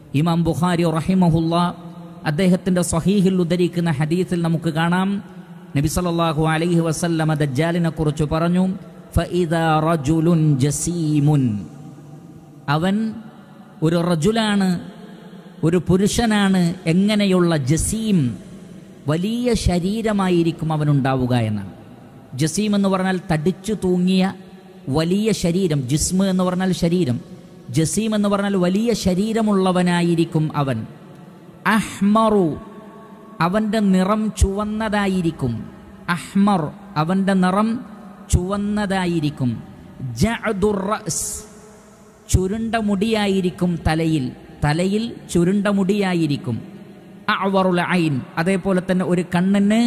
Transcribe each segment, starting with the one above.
ഇമാം ബുഖാരി റഹിമഹുല്ല അദ്ദേഹത്തിൻ്റെ സ്വഹീഹിൽ ഉദ്ധരിക്കുന്ന ഹദീസിൽ നമുക്ക് കാണാം നബി സല്ലല്ലാഹു അലൈഹി വസല്ലമ ദജ്ജാലിനെ കുറിച്ച് പറഞ്ഞു ഫഇദാ റജുലുൻ ജസീമുൻ അവൻ ഒരു റജുലാണ് ഒരു പുരുഷനാണ് എങ്ങനെയുള്ള ജസീം വലിയ ശരീരമായിരിക്കും അവനുണ്ടാവുക എന്നാണ് ജസീം എന്ന് പറഞ്ഞാൽ തടിച്ചു തൂങ്ങിയ വലിയ ശരീരം ജിസ്മ് എന്ന് പറഞ്ഞാൽ ശരീരം ജസീം എന്ന് പറഞ്ഞാൽ വലിയ ശരീരമുള്ളവനായിരിക്കും അവൻ അഹ്മറു അവൻ്റെ നിറം ചുവന്നതായിരിക്കും അഹ്മർ അവൻ്റെ നിറം ചുവന്നതായിരിക്കും ജഅദുർ റഅസ് ചുരുണ്ട മുടിയായിരിക്കും തലയിൽ തലയിൽ ചുരുണ്ട മുടിയായിരിക്കും അവറുൽ ഐൻ അതേപോലെ തന്നെ ഒരു കണ്ണിന്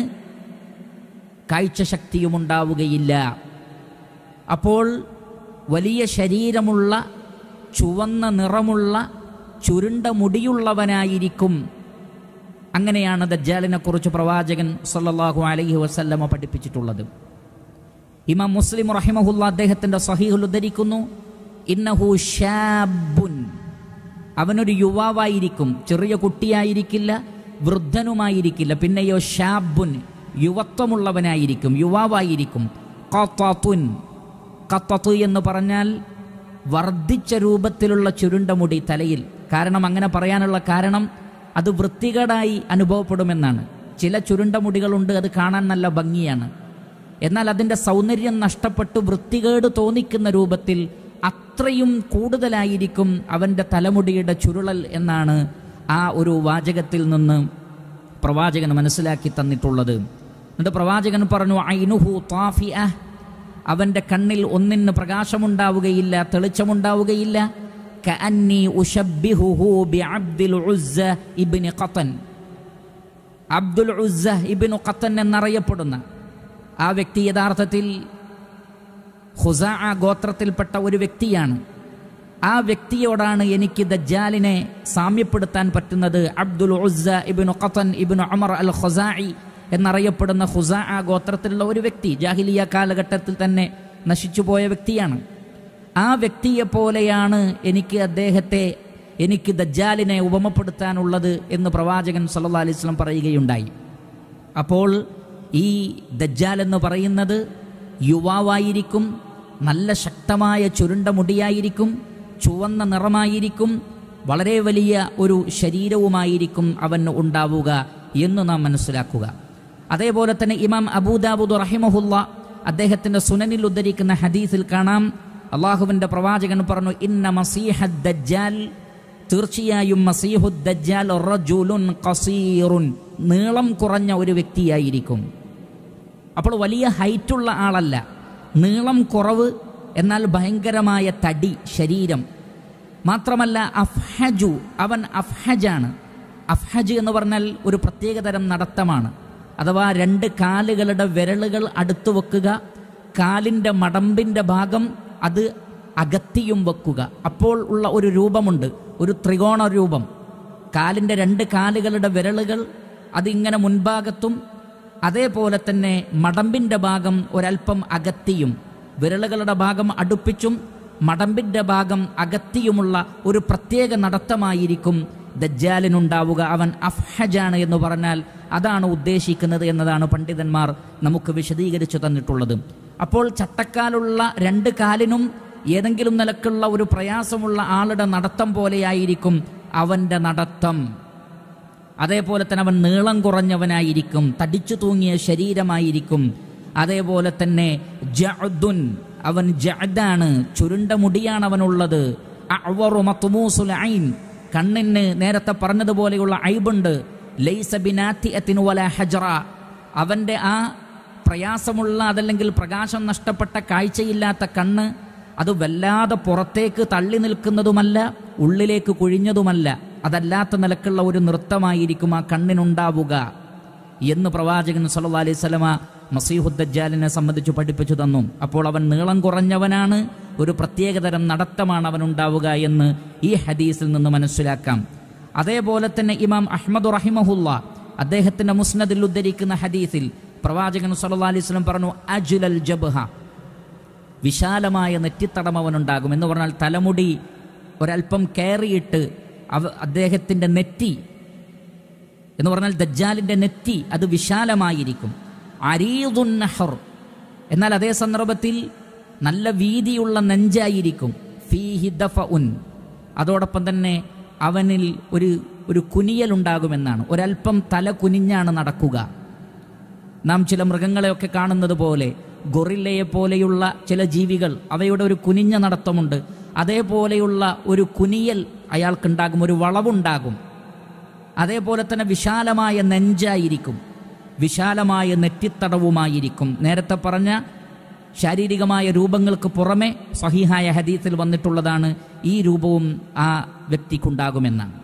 കാഴ്ചശക്തിയും ഉണ്ടാവുകയില്ല അപ്പോൾ വലിയ ശരീരമുള്ള ചുവന്ന നിറമുള്ള ചുരുണ്ട മുടിയുള്ളവനായിരിക്കും അങ്ങനെയാണ് ദജ്ജാലിനെ കുറിച്ച് പ്രവാചകൻ സല്ലല്ലാഹു അലൈഹി വസല്ലമ പഠിപ്പിച്ചിട്ടുള്ളത് ഇമാം മുസ്ലിം റഹിമഹുല്ല അദ്ദേഹത്തിന്റെ സഹീഹുൽ ഉദ്ധരിക്കുന്നു ഇന്നഹു ഷാബുൻ അവനൊരു യുവാവായിരിക്കും ചെറിയ കുട്ടിയായിരിക്കില്ല വൃദ്ധനുമായിരിക്കില്ല പിന്നെയോ ഷാബുൻ യുവത്വമുള്ളവനായിരിക്കും യുവാവായിരിക്കും ഖത്തത്തുൻ ഖത്തത്ത് എന്ന് പറഞ്ഞാൽ വർദ്ധിച്ച രൂപത്തിലുള്ള ചുരുണ്ട മുടി തലയിൽ കാരണം അങ്ങനെ പറയാനുള്ള കാരണം അത് വൃത്തികേടായി അനുഭവപ്പെടുമെന്നാണ് ചില ചുരുണ്ട മുടികളുണ്ട് അത് കാണാൻ നല്ല ഭംഗിയാണ് എന്നാൽ അതിൻ്റെ സൗന്ദര്യം നഷ്ടപ്പെട്ട് വൃത്തികേട് തോന്നിക്കുന്ന രൂപത്തിൽ അത്രയും കൂടുതലായിരിക്കും അവൻ്റെ തലമുടിയുടെ ചുരുളൽ എന്നാണ് ആ ഒരു വാചകത്തിൽ നിന്ന് പ്രവാചകൻ മനസ്സിലാക്കി തന്നിട്ടുള്ളത് എന്നിട്ട് പ്രവാചകൻ പറഞ്ഞു ഐനുഹു താഫിഅ അവൻ്റെ കണ്ണിൽ ഒന്നിന് പ്രകാശമുണ്ടാവുകയില്ല തെളിച്ചമുണ്ടാവുകയില്ല കഅന്നി ഉശബ്ബിഹുഹു ബിഅബ്ദിൽ ഉസ്സ ഇബ്നി ഖത്തൻ അബ്ദുൽ ഉസ്സ ഇബ്നു ഖത്തൻ എന്നറിയപ്പെടുന്ന ആ വ്യക്തി യഥാർത്ഥത്തിൽ ഹുസാ ഗോത്രത്തിൽപ്പെട്ട ഒരു വ്യക്തിയാണ് ആ വ്യക്തിയോടാണ് എനിക്ക് ദജ്ജാലിനെ സാമ്യപ്പെടുത്താൻ പറ്റുന്നത് അബ്ദുൽ ഉസ്സ ഇബ്നു ഖത്തൻ ഇബ്നു ഉമർ അൽ ഖുസാഇ എന്നറിയപ്പെടുന്ന ഹുസാ ഗോത്രത്തിലുള്ള ഒരു വ്യക്തി ജാഹിലിയ കാലഘട്ടത്തിൽ തന്നെ നശിച്ചുപോയ വ്യക്തിയാണ് ആ വ്യക്തിയെ പോലെയാണ് എനിക്ക് അദ്ദേഹത്തെ എനിക്ക് ദജ്ജാലിനെ ഉപമപ്പെടുത്താനുള്ളത് എന്ന് പ്രവാചകൻ സല്ലല്ലാഹു അലൈഹി വസല്ലം പറയുകയുണ്ടായി അപ്പോൾ ഈ ദജ്ജാൽ എന്ന് പറയുന്നത് യുവാവായിരിക്കും നല്ല ശക്തമായ ചുരുണ്ട മുടിയായിരിക്കും ചുവന്ന നിറമായിരിക്കും വളരെ വലിയ ഒരു ശരീരവുമായിരിക്കും അവന് ഉണ്ടാവുക എന്ന് നാം മനസ്സിലാക്കുക അതേപോലെ തന്നെ ഇമാം അബൂദാബുദ് റഹിമഹുല്ല അദ്ദേഹത്തിൻ്റെ സുനനിൽ ഉദ്ധരിക്കുന്ന ഹദീസിൽ കാണാം അള്ളാഹുവിൻ്റെ പ്രവാചകൻ പറഞ്ഞു ഇന്ന മസീഹ ദജ്ജാൽ തീർച്ചയായും മസീഹു ദജ്ജാൽ റജുലുൻ ഖസീറുൻ നീളം കുറഞ്ഞ ഒരു വ്യക്തിയായിരിക്കും അപ്പോൾ വലിയ ഹൈറ്റുള്ള ആളല്ല നീളം കുറവ് എന്നാൽ ഭയങ്കരമായ തടി ശരീരം മാത്രമല്ല അഫ്ഹജു അവൻ അഫ്ഹജാണ് അഫ്ഹജ് എന്ന് പറഞ്ഞാൽ ഒരു പ്രത്യേകതരം നടത്തമാണ് അഥവാ രണ്ട് കാലുകളുടെ വിരലുകൾ അടുത്തു വെക്കുക കാലിൻ്റെ മടമ്പിൻ്റെ ഭാഗം അത് അകത്തിയും വെക്കുക അപ്പോൾ ഉള്ള ഒരു രൂപമുണ്ട് ഒരു ത്രികോണ രൂപം കാലിൻ്റെ രണ്ട് കാലുകളുടെ വിരലുകൾ അതിങ്ങനെ മുൻഭാഗത്തും അതേപോലെ തന്നെ മടമ്പിൻ്റെ ഭാഗം ഒരൽപ്പം അകത്തിയും വിരലുകളുടെ ഭാഗം അടുപ്പിച്ചും മടമ്പിൻ്റെ ഭാഗം അകത്തിയുമുള്ള ഒരു പ്രത്യേക നടത്തമായിരിക്കും ദജ്ജാലിനുണ്ടാവുക അവൻ അഫ്ഹജാണ് എന്ന് പറഞ്ഞാൽ അതാണ് ഉദ്ദേശിക്കുന്നത് എന്നതാണ് പണ്ഡിതന്മാർ നമുക്ക് വിശദീകരിച്ചു തന്നിട്ടുള്ളത് അപ്പോൾ ചട്ടക്കാലുള്ള രണ്ട് കാലിനും ഏതെങ്കിലും നിലക്കുള്ള ഒരു പ്രയാസമുള്ള ആളുടെ നടത്തം പോലെയായിരിക്കും അവൻ്റെ നടത്തം അതേപോലെ തന്നെ അവൻ നീളം കുറഞ്ഞവനായിരിക്കും തടിച്ചു തൂങ്ങിയ ശരീരമായിരിക്കും അതേപോലെ തന്നെ ജഅദുൻ അവൻ ജഅദാണ് ചുരുണ്ട മുടിയാണ് അവനുള്ളത് അഅ്വറു മത്മൂസുൽ ഐൻ കണ്ണിന് നേരത്തെ പറഞ്ഞതുപോലെയുള്ള ഐബുണ്ട് ലൈസ ബിനാത്തിഅത്തിൻ വല ഹജറ അവൻ്റെ ആ പ്രയാസമുള്ള അതല്ലെങ്കിൽ പ്രകാശം നഷ്ടപ്പെട്ട കാഴ്ചയില്ലാത്ത കണ്ണ് അത് വല്ലാതെ പുറത്തേക്ക് തള്ളി നിൽക്കുന്നതുമല്ല ഉള്ളിലേക്ക് കുഴിഞ്ഞതുമല്ല അതല്ലാത്ത നിലക്കുള്ള ഒരു നൃത്തമായിരിക്കും ആ കണ്ണിനുണ്ടാവുക എന്ന് പ്രവാചകൻ സല്ലല്ലാഹു അലൈഹി സ്വലമ മസീഹുദ്ദജാലിനെ സംബന്ധിച്ച് പഠിപ്പിച്ചു തന്നു അപ്പോൾ അവൻ നീളം കുറഞ്ഞവനാണ് ഒരു പ്രത്യേകതരം നടത്തമാണ് അവനുണ്ടാവുക എന്ന് ഈ ഹദീസിൽ നിന്ന് മനസ്സിലാക്കാം അതേപോലെ തന്നെ ഇമാം അഹ്മദ് റഹിമഹുല്ല അദ്ദേഹത്തിന്റെ മുസ്നദിൽ ഉദ്ധരിക്കുന്ന ഹദീസിൽ പ്രവാചകൻ സല്ലല്ലാഹു അലൈഹി വസല്ലം പറഞ്ഞു അജുലൽ ജബ്ഹ വിശാലമായ നെറ്റിത്തടം അവനുണ്ടാകും എന്ന് പറഞ്ഞാൽ തലമുടി ഒരല്പം കയറിയിട്ട് അവ അദ്ദേഹത്തിൻ്റെ നെറ്റി എന്ന് പറഞ്ഞാൽ ദജ്ജാലിൻ്റെ നെറ്റി അത് വിശാലമായിരിക്കും അരീദുൻ നഹർ എന്നാൽ അതേ സന്ദർഭത്തിൽ നല്ല വീതിയുള്ള നെഞ്ചായിരിക്കും ഫീഹി ദഫഉൻ അതോടൊപ്പം തന്നെ അവനിൽ ഒരു ഒരു കുനിയലുണ്ടാകുമെന്നാണ് ഒരല്പം തല കുനിഞ്ഞാണ് നടക്കുക നാം ചില മൃഗങ്ങളെയൊക്കെ കാണുന്നത് പോലെ ഗൊറില്ലയെ പോലെയുള്ള ചില ജീവികൾ അവയുടെ ഒരു കുനിഞ്ഞ നടത്തമുണ്ട് അതേപോലെയുള്ള ഒരു കുനിയൽ അയാൾക്കുണ്ടാകും ഒരു വളവുണ്ടാകും അതേപോലെ തന്നെ വിശാലമായ നെഞ്ചായിരിക്കും വിശാലമായ നെറ്റിത്തടവുമായിരിക്കും നേരത്തെ പറഞ്ഞ ശാരീരികമായ രൂപങ്ങൾക്ക് പുറമെ സഹിഹായ ഹദീസിൽ വന്നിട്ടുള്ളതാണ് ഈ രൂപവും ആ വ്യക്തിക്കുണ്ടാകുമെന്നാണ്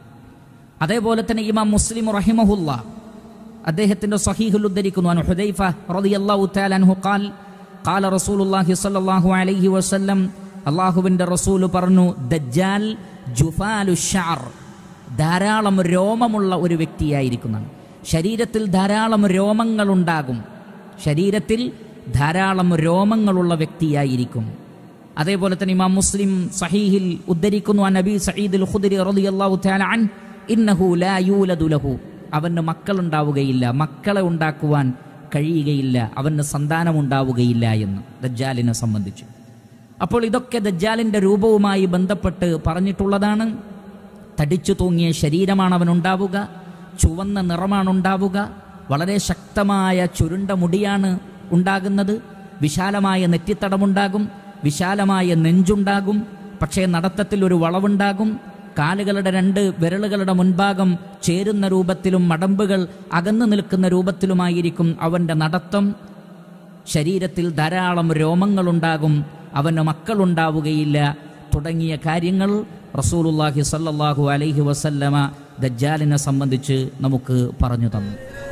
അതേപോലെ തന്നെ ഇമാം മുസ്ലിം റഹിമഹുല്ല അദ്ദേഹത്തിന്റെ സഹീഹുൽ ഉദ്ധരിക്കുന്നു അൻ ഹുദൈഫ റളിയല്ലാഹു തആല അൻഹു ഖാൽ ഖാല റസൂലുള്ളാഹി സ്വല്ലല്ലാഹു അലൈഹി വസല്ലം അള്ളാഹുവിന്റെ റസൂൽ പറഞ്ഞു ദജ്ജാൽ ജുഫാലു ഷഅർ ധാരാളം രോമമുള്ള ഒരു വ്യക്തിയായിരിക്കുന്നതാണ് ശരീരത്തിൽ ധാരാളം രോമങ്ങൾ ഉണ്ടാകും ശരീരത്തിൽ ധാരാളം രോമങ്ങളുള്ള വ്യക്തിയായിരിക്കും അതേപോലെ തന്നെ ഇമാം മുസ്ലിം സഹീഹിൽ ഉദ്ധരിക്കുന്നു ആ നബി സഈദുൽ ഖുദരി റളിയല്ലാഹു തആല അൻ ഇന്നഹു ലാ യൂലദു ലഹു അവന് മക്കളുണ്ടാവുകയില്ല മക്കളെ ഉണ്ടാക്കുവാൻ കഴിയുകയില്ല അവന് സന്താനം ഉണ്ടാവുകയില്ല എന്ന് ദജ്ജാലിനെ സംബന്ധിച്ച് അപ്പോൾ ഇതൊക്കെ ദജ്ജാലിൻ്റെ രൂപവുമായി ബന്ധപ്പെട്ട് പറഞ്ഞിട്ടുള്ളതാണ് തടിച്ചു തൂങ്ങിയ ശരീരമാണ് അവനുണ്ടാവുക ചുവന്ന നിറമാണ് ഉണ്ടാവുക വളരെ ശക്തമായ ചുരുണ്ട മുടിയാണ് ഉണ്ടാകുന്നത് വിശാലമായ നെറ്റിത്തടമുണ്ടാകും വിശാലമായ നെഞ്ചുണ്ടാകും പക്ഷേ നടത്തത്തിൽ ഒരു വളവുണ്ടാകും കാലുകളുടെ രണ്ട് വിരലുകളുടെ മുൻഭാഗം ചേരുന്ന രൂപത്തിലും മടമ്പുകൾ അകന്നു നിൽക്കുന്ന രൂപത്തിലുമായിരിക്കും അവൻ്റെ നടത്തം ശരീരത്തിൽ ധാരാളം രോമങ്ങളുണ്ടാകും അവന് മക്കളുണ്ടാവുകയില്ല തുടങ്ങിയ കാര്യങ്ങൾ റസൂലുള്ളാഹി സല്ലല്ലാഹു അലൈഹി വസല്ലമ ദജ്ജാലിനെ സംബന്ധിച്ച് നമുക്ക് പറഞ്ഞു തന്നു